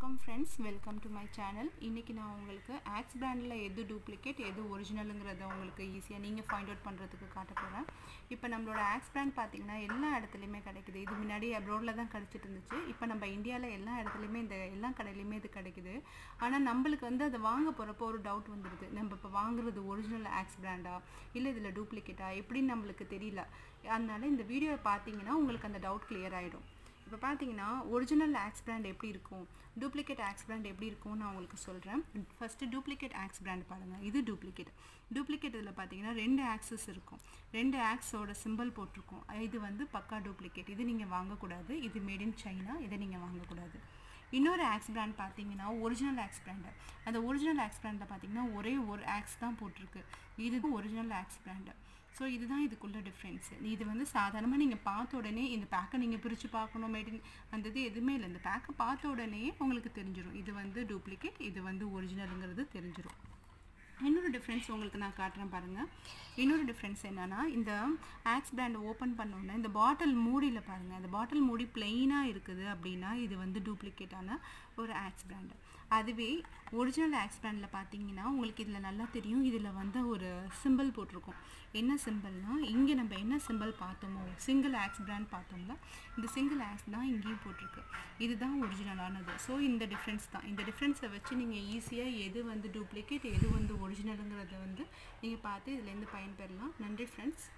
வணக்கம் friends welcome to my channel இன்றைக்கி நான் உங்களுக்கு ஆக்ஸ் பிராண்டில் எது டூப்ளிகேட் எது ஒரிஜினலுங்கிறத உங்களுக்கு ஈஸியாக நீங்கள் ஃபைண்ட் அவுட் பண்ணுறதுக்கு காட்ட போகிறேன் இப்போ நம்மளோட ஆக்ஸ் பிராண்ட் பார்த்தீங்கன்னா எல்லா இடத்துலையுமே கிடைக்குது இது முன்னாடி அப்ரோடில் தான் கிடச்சிட்டு இருந்துச்சு இப்போ நம்ம இந்தியாவில் எல்லா இடத்துலையுமே இந்த எல்லா கடையிலையுமே இது கிடைக்குது ஆனால் நம்மளுக்கு வந்து அதை வாங்க போகிறப்போ ஒரு டவுட் வந்துடுது நம்ம இப்போ வாங்குறது ஒரிஜினல் ஆக்ஸ் பிராண்டா இல்லை இதில் டூப்ளிகேட்டா எப்படின்னு நம்மளுக்கு தெரியல அதனால இந்த வீடியோவை பார்த்தீங்கன்னா உங்களுக்கு அந்த டவுட் கிளியர் ஆகிடும் இப்போ பார்த்தீங்கன்னா ஒரிஜினல் ஆக்ஸ் பிராண்ட் எப்படி இருக்கும் டூப்ளிகேட் ஆக்ஸ் பிராண்ட் எப்படி இருக்கும்னு நான் உங்களுக்கு சொல்கிறேன் ஃபஸ்ட்டு டூப்ளிகேட் ஆக்ஸ் பிராண்ட் பாருங்கள் இது டூப்ளிகேட் டூப்ளிகேட் இதில் பார்த்தீங்கன்னா ரெண்டு ஆக்சஸ் இருக்கும் ரெண்டு ஆக்ஸோட சிம்பிள் போட்டிருக்கும் இது வந்து பக்கா டூப்ளிகேட் இது நீங்கள் வாங்கக்கூடாது இது மேட் இன் சைனா இதை நீங்கள் வாங்கக்கூடாது இன்னொரு ஆக்ஸ் பிராண்ட் பார்த்தீங்கன்னா ஒரிஜினல் ஆக்ஸ் பிராண்டு அந்த ஒரிஜினல் ஆக்ஸ் பிராண்டில் பார்த்தீங்கன்னா ஒரே ஒரு ஆக்ஸ் தான் போட்டிருக்கு இது ஒரிஜினல் ஆக்ஸ் பிராண்டு ஸோ இதுதான் இதுக்குள்ள டிஃப்ரென்ஸு இது வந்து சாதாரணமாக நீங்கள் பார்த்த உடனே இந்த பேக்கை நீங்கள் பிரித்து பார்க்கணும் மேடின் அந்த இது எதுவுமே இல்லை இந்த பேக்கை பார்த்த உடனே உங்களுக்கு தெரிஞ்சிடும் இது வந்து டூப்ளிகேட் இது வந்து ஒரிஜினலுங்கிறது தெரிஞ்சிடும் இன்னொரு டிஃப்ரென்ஸ் உங்களுக்கு நான் காட்டுறேன் பாருங்கள் இன்னொரு டிஃப்ரென்ஸ் என்னென்னா இந்த ஆக்ஸ் பிராண்ட் ஓப்பன் பண்ணோன்னே இந்த பாட்டில் மூடியில் பாருங்கள் இந்த பாட்டில் மூடி பிளெயினாக இருக்குது அப்படின்னா இது வந்து டூப்ளிகேட்டான ஒரு ஆக்ஸ் பிராண்டு அதுவே ஒரிஜினல் ஆக்ஸ் பிராண்டில் பார்த்தீங்கன்னா உங்களுக்கு இதில் நல்லா தெரியும் இதில் வந்து ஒரு சிம்பிள் போட்டிருக்கும் என்ன சிம்பிள்னால் இங்கே நம்ம என்ன சிம்பிள் பார்த்தோமோ சிங்கிள் ஆக்ஸ் பிராண்ட் பார்த்தோம்ல இந்த சிங்கிள் ஆக்ஸ் தான் இங்கேயும் போட்டிருக்கு இதுதான் ஒரிஜினலானது ஸோ இந்த டிஃப்ரென்ஸ் தான் இந்த டிஃப்ரென்ஸை வச்சு நீங்கள் ஈஸியாக எது வந்து டூப்ளிகேட் எது வந்து ஒரிஜினலுங்கிறத வந்து நீங்கள் பார்த்து இதுலேருந்து பயன்பெறலாம் நன்றி ஃப்ரெண்ட்ஸ்